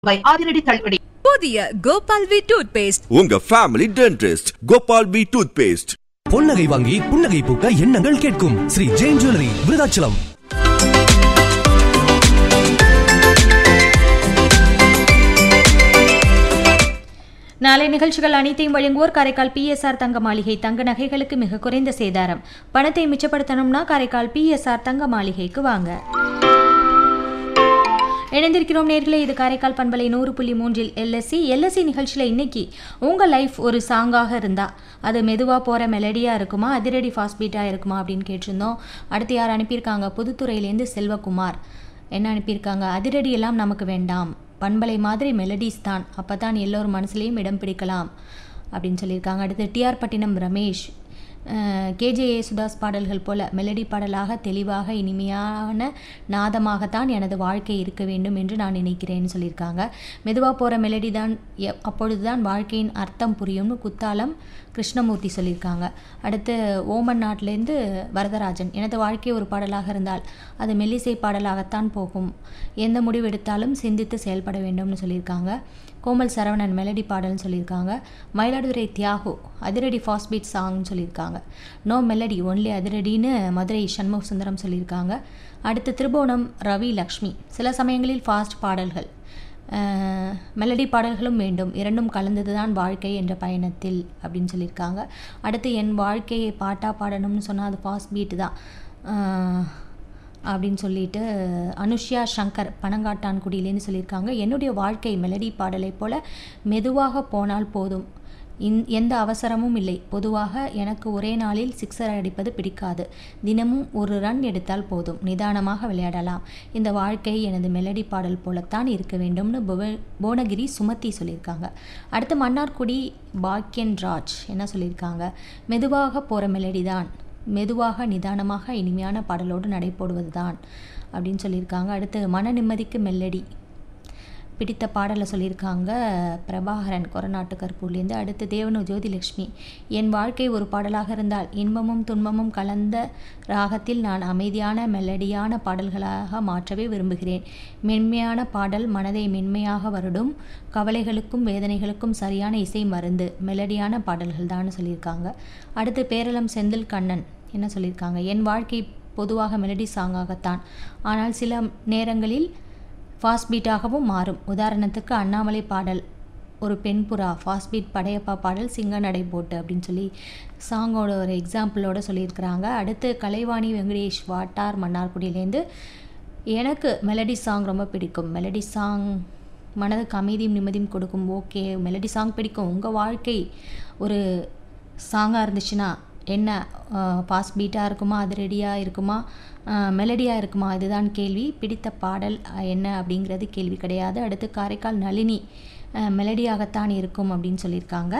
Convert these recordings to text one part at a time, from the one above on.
ரூபாய் அதிரடி தள்ளுபடி புதிய கோபால் வி டூத் பேஸ்ட் உங்க family dentist Gopal P toothpaste பொன்னகை வாங்கி புன்னகை பூக்க எண்ணங்கள் கேட்கும் ஸ்ரீ ஜெயின் ஜுவல்லரி விருதாச்சலம் நாளை நிகழ்ச்சிகள் அனைத்தையும் வழங்குவோர் காரைக்கால் பிஎஸ்ஆர் தங்க மாளிகை தங்க நகைகளுக்கு மிக குறைந்த சேதாரம் பணத்தை மிச்சப்படுத்தணும்னா காரைக்கால் பிஎஸ்ஆர் தங்க மாளிகைக்கு வாங்க இணைந்திருக்கிறோம் நேர்களே இது காரைக்கால் பண்பலை நூறு புள்ளி மூன்றில் எல்எஸ்சி எல்எஸ்சி நிகழ்ச்சியில் இன்னைக்கு உங்கள் லைஃப் ஒரு சாங்காக இருந்தா அது மெதுவாக போகிற மெலடியாக இருக்குமா அதிரடி ஃபாஸ்ட் பீட்டாக இருக்குமா அப்படின்னு கேட்டிருந்தோம் அடுத்து யார் அனுப்பியிருக்காங்க புதுத்துறையிலேருந்து செல்வகுமார் என்ன அனுப்பியிருக்காங்க அதிரடி எல்லாம் நமக்கு வேண்டாம் பண்பலை மாதிரி மெலடிஸ் தான் அப்போ தான் எல்லோரும் மனசுலேயும் இடம் பிடிக்கலாம் அப்படின்னு சொல்லியிருக்காங்க அடுத்து டிஆர் பட்டினம் ரமேஷ் கேஜே யேசுதாஸ் பாடல்கள் போல மெலடி பாடலாக தெளிவாக இனிமையான நாதமாகத்தான் எனது வாழ்க்கை இருக்க வேண்டும் என்று நான் நினைக்கிறேன்னு சொல்லியிருக்காங்க மெதுவாக போகிற மெலடி தான் எ- அப்பொழுதுதான் வாழ்க்கையின் அர்த்தம் புரியும்னு குத்தாலம் கிருஷ்ணமூர்த்தி சொல்லியிருக்காங்க அடுத்து ஓமன் நாட்டிலேருந்து வரதராஜன் எனது வாழ்க்கை ஒரு பாடலாக இருந்தால் அது மெல்லிசை பாடலாகத்தான் போகும் எந்த முடிவு எடுத்தாலும் சிந்தித்து செயல்பட வேண்டும்னு சொல்லியிருக்காங்க கோமல் சரவணன் மெலடி பாடல்னு சொல்லியிருக்காங்க மயிலாடுதுறை தியாகு அதிரடி ஃபாஸ்ட் பீட் சாங்னு சொல்லியிருக்காங்க நோ மெலடி ஒன்லி அதிரடின்னு மதுரை சண்முக சுந்தரம் சொல்லியிருக்காங்க அடுத்து திருபுவனம் ரவி லக்ஷ்மி சில சமயங்களில் ஃபாஸ்ட் பாடல்கள் அஹ், மெலடி பாடல்களும் வேண்டும் இரண்டும் கலந்தது தான் வாழ்க்கை என்ற பயணத்தில் அப்படின்னு சொல்லியிருக்காங்க அடுத்து என் வாழ்க்கையை பாட்டாக பாடணும்னு சொன்னால் அது ஃபாஸ்ட் பீட்டு தான் அஹ், அப்படின்னு சொல்லிட்டு அனுஷ்யா சங்கர் பனங்காட்டான்குடியிலேருந்து சொல்லியிருக்காங்க என்னுடைய வாழ்க்கை மெலடி பாடலை போல மெதுவாக போனால் போதும் இந் எந்த அவசரமும் இல்லை பொதுவாக எனக்கு ஒரே நாளில் சிக்ஸர் அடிப்பது பிடிக்காது தினமும் ஒரு ரன் எடுத்தால் போதும் நிதானமாக விளையாடலாம் இந்த வாழ்க்கை எனது மெலடி பாடல் போலத்தான் இருக்க வேண்டும்னு புவ- புவனகிரி சுமதி சொல்லியிருக்காங்க அடுத்து மன்னார்குடி பாக்கியன் ராஜ் என்ன சொல்லியிருக்காங்க மெதுவாக போகிற மெலடி தான் மெதுவாக நிதானமாக இனிமையான பாடலோடு நடைபோடுவது தான் அப்படின்னு சொல்லியிருக்காங்க அடுத்து மன நிம்மதிக்கு மெல்லடி பிடித்த பாடலை சொல்லியிருக்காங்க பிரபாகரன் கொரநாட்டு கற்பூர்லேருந்து அடுத்து தேவனு ஜோதிலட்சுமி என் வாழ்க்கை ஒரு பாடலாக இருந்தால் இன்பமும் துன்பமும் கலந்த ராகத்தில் நான் அமைதியான மெலடியான பாடல்களாக மாற்றவே விரும்புகிறேன் மென்மையான பாடல் மனதை மென்மையாக வருடும் கவலைகளுக்கும் வேதனைகளுக்கும் சரியான இசை மருந்து மெலடியான பாடல்கள் தான் சொல்லியிருக்காங்க அடுத்து பேரளம் செந்தில் கண்ணன் என்ன சொல்லியிருக்காங்க என் வாழ்க்கை பொதுவாக மெலடி சாங்காகத்தான் ஆனால் சில நேரங்களில் ஃபாஸ்ட் பீட்டாகவும் மாறும் உதாரணத்துக்கு அண்ணாமலை பாடல் ஒரு பெண் புறா ஃபாஸ்ட் பீட் படையப்பா பாடல் சிங்க நடை போட்டு அப்படின்னு சொல்லி சாங்கோட ஒரு எக்ஸாம்பிளோட சொல்லியிருக்கிறாங்க அடுத்து கலைவாணி வெங்கடேஷ் வாட்டார் மன்னார்குடியிலேருந்து எனக்கு மெலடி சாங் ரொம்ப பிடிக்கும் மெலடி சாங் மனதுக்கு அமைதியும் நிம்மதியும் கொடுக்கும் ஓகே மெலடி சாங் பிடிக்கும் உங்கள் வாழ்க்கை ஒரு சாங்காக இருந்துச்சுன்னா என்ன பாஸ் பீட்டாக இருக்குமா அது ரெடியாக இருக்குமா மெலடியாக இருக்குமா இதுதான் கேள்வி பிடித்த பாடல் அஹ், என்ன அப்படிங்கிறது கேள்வி கிடையாது அடுத்து காரைக்கால் நளினி அஹ், மெலடியாகத்தான் இருக்கும் அப்படின்னு சொல்லியிருக்காங்க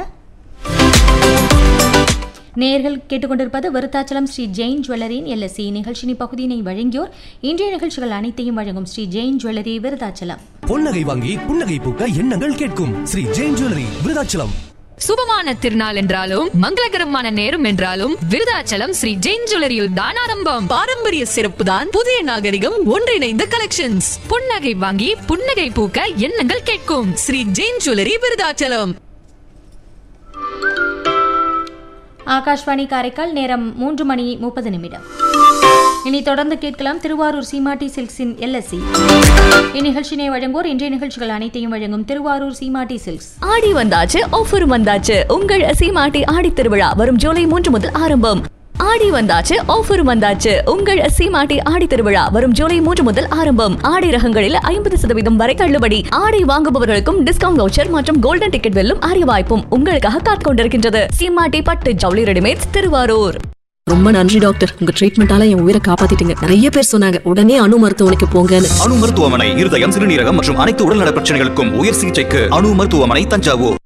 நேர்கள் கேட்டுக்கொண்டிருப்பது விருத்தாச்சலம் ஸ்ரீ ஜெயின் ஜுவல்லரியின் எல்எஸ்சி நிகழ்ச்சினி பகுதியினை வழங்கியோர் இன்றைய நிகழ்ச்சிகள் அனைத்தையும் வழங்கும் ஸ்ரீ ஜெயின் ஜுவல்லரி விருத்தாச்சலம் பொன்னகை வாங்கி புன்னகை பூக்க எண்ணங்கள் கேட்கும் ஸ்ரீ ஜெயின் ஜுவல்லரி விருதாச்சலம் சுபமான திருநாள் என்றாலும் மங்களகரமான நேரம் என்றாலும் விருதாச்சலம் ஸ்ரீ ஜெயின் ஜுவல்லரியில் தான் ஆரம்பம் பாரம்பரிய சிறப்பு தான் புதிய நாகரிகம் ஒன்றிணைந்த கலெக்ஷன்ஸ் புன்னகை வாங்கி புன்னகை பூக்க எண்ணங்கள் கேட்கும் ஸ்ரீ ஜெயின் ஜுவல்லரி விருதாச்சலம் ஆகாஷ்வாணி காரைக்கால் நேரம் மூன்று மணி முப்பது நிமிடம் இனி தொடர்ந்து கேட்கலாம் திருவாரூர் சீமாட்டி சில்க்ஸின் எல்எஸ்சி இந்நிகழ்ச்சியினை வழங்குவோர் இன்றைய நிகழ்ச்சிகள் அனைத்தையும் வழங்கும் திருவாரூர் சீமாட்டி சில்க்ஸ் ஆடி வந்தாச்சு ஆஃபர் வந்தாச்சு உங்கள் சீமாட்டி ஆடி திருவிழா வரும் ஜூலை மூன்று முதல் ஆரம்பம் ஆடி வந்தாச்சு ஆஃபர் வந்தாச்சு உங்கள் சீமாட்டி ஆடி திருவிழா வரும் ஜூலை மூன்று முதல் ஆரம்பம் ஆடி ரகங்களில் ஐம்பது சதவீதம் வரை தள்ளுபடி ஆடை வாங்குபவர்களுக்கும் டிஸ்கவுண்ட் வவுச்சர் மற்றும் கோல்டன் டிக்கெட் வெல்லும் அரிய வாய்ப்பும் உங்களுக்காக காத்துக் கொண்டிருக்கின்றது சீமாட்டி பட்டு ஜவுளி ரெடிமேட்ஸ் திருவாரூர் ரொம்ப நன்றி டாக்டர் உங்க ட்ரீட்மெண்டால என் உயிரை காப்பாத்திட்டீங்க நிறைய பேர் சொன்னாங்க உடனே அணு மருத்துவமனைக்கு போங்கன்னு அணு மருத்துவமனை இருதயம் சிறுநீரகம் மற்றும் அனைத்து உடல்நல பிரச்சனைகளுக்கும் உயர் சிகிச்சைக்கு அணு மருத்துவமனை தஞ்சாவூர்